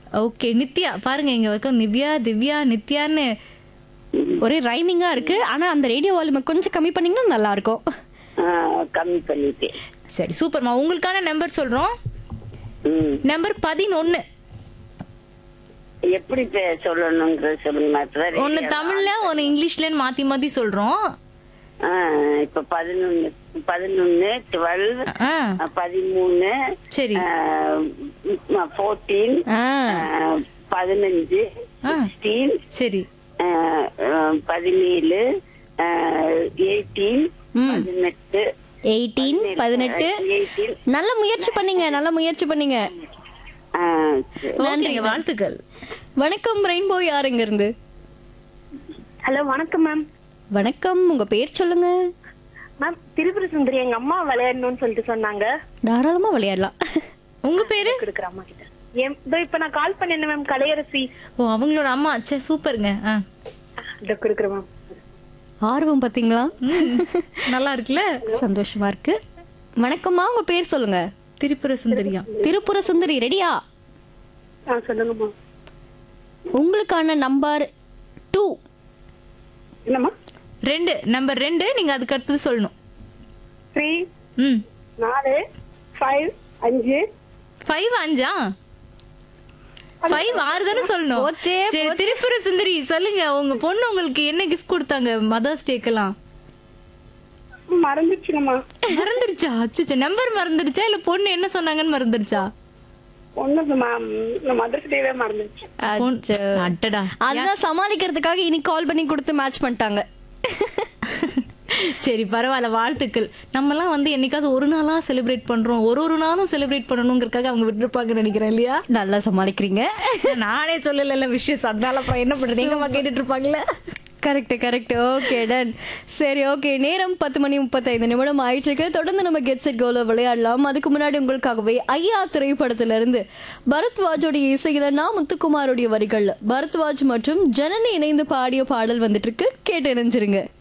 Okay Nithya பாருங்க இங்க வைக்கும் நிவ்யா திவ்யா நித்யான்னு ஒரே ரைமிங்கா இருக்கு ஆனா அந்த ரேடியோ வால்யூமை கொஞ்சம் கம்மி பண்ணீங்கன்னா நல்லா இருக்கும் ஆ, கம்மி பண்ணிட்டேன் சரி சூப்பர்மா உங்களுக்கான நம்பர் சொல்றோம் ம். நம்பர் பதினொன்னு எப்படி பே- சொல்லணுங்கிறது சொல்லுங்க மாத்திரம் ஒன்னு தமிழ்ல ஒன்னு இங்கிலீஷ்லன்னு மாத்தி மாத்தி சொல்றோம் ஆ, இப்ப பதினொன்னு பதினொன்னு டுவெல் ஆ பதிமூணு சரி ஃபோர்டீன் ஆ பதினஞ்சு ஆ. சிக்ஸ்டீன் சரி பதினேழு எயிட்டீன் பதினெட்டு எயிட்டீன் பதினெட்டு எயிட்டீன் நல்ல முயற்சி பண்ணீங்க நல்ல முயற்சி பண்ணீங்க ஓகேங்க வாழ்த்துக்கள் வணக்கம் ரெயின்போ யாருங்க இருந்து ஹலோ வணக்கம் மேம் வணக்கம் உங்க பேர் சொல்லுங்க மேம் திரிபுர சுந்தரி எங்க அம்மா விளையாடணும்னு சொல்லிட்டு சொன்னாங்க தாராளமா விளையாடலாம் உங்க பேரு கொடுக்குற அம்மா கிட்ட என் இதோ இப்ப நான் கால் பண்ணேன் மேம் கலையரசி ஓ அவங்களோட அம்மா சே சூப்பருங்க ஆ. இதோ கொடுக்குறேன் மேம் ஆர்வம் பாத்தீங்களா ம், நல்லா இருக்குல்ல சந்தோஷமா இருக்கு வணக்கம்மா உங்க பேர் சொல்லுங்க திரிபுர சுந்தரியா திருப்புர சுந்தரி ரெடியா ஆ சொல்லுங்கம்மா உங்களுக்கான நம்பர் டூ என்னம்மா ரெண்டு நம்பர் ரெண்டு நீங்க அதுக்கு அடுத்தது சொல்லணும் த்ரீ ம் நாலு ஃபைவ் அஞ்சு ஃபைவ் அஞ்சா ஃபைவ் ஆறு தானே சொல்லணும் போச்சே, சரி திரிபுர சுந்தரி சொல்லுங்க உங்க பொண்ணு உங்களுக்கு என்ன கிஃப்ட் கொடுத்தாங்க மதர்ஸ் டேக்கெல்லாம் மறந்துச்சுங்கம்மா மறந்துருச்சா அச்சோ நம்பர் மறந்துருச்சா இல்ல பொண்ணு என்ன சொன்னாங்கன்னு மறந்துருச்சா ஒண்ணு மேம் மதர்ஸ் டேவே மறந்துச்சு பொண்ணு- அட்டடா அதுதான் சமாளிக்கிறதுக்காக இனி கால் பண்ணி கொடுத்து மேட்ச் பண்ணிட்டாங்க சரி பரவாயில்ல வாழ்த்துக்கள் நம்மலாம் வந்து என்னைக்காவது ஒரு நாளா செலிப்ரேட் பண்றோம் ஒரு ஒரு நாளும் செலிப்ரேட் பண்ணணுங்கிறதுக்காக அவங்க விட்டுருப்பாங்கன்னு நினைக்கிறேன் இல்லையா நல்லா சமாளிக்கிறீங்க நானே சொல்லல விஷயம் அதனால அப்புறம் என்ன பண்றது எங்கம்மா கேட்டுட்டு இருப்பாங்கல்ல கரெக்ட் கரெக்ட் ஓகே டன் சரி ஓகே நேரம் பத்து மணி முப்பத்தைந்து நிமிடம் ஆயிட்டுருக்கு தொடர்ந்து நம்ம கெட் செட் கோல விளையாடலாம் அதுக்கு முன்னாடி உங்களுக்காகவே ஐயா திரைப்படத்துல இருந்து பரத்வாஜோடைய இசையில நான் முத்துக்குமாரோடைய வரிகள் பரத்வாஜ் மற்றும் ஜனனி இணைந்து பாடிய பாடல் வந்துட்டு இருக்கு கேட்டு இணைஞ்சிருங்க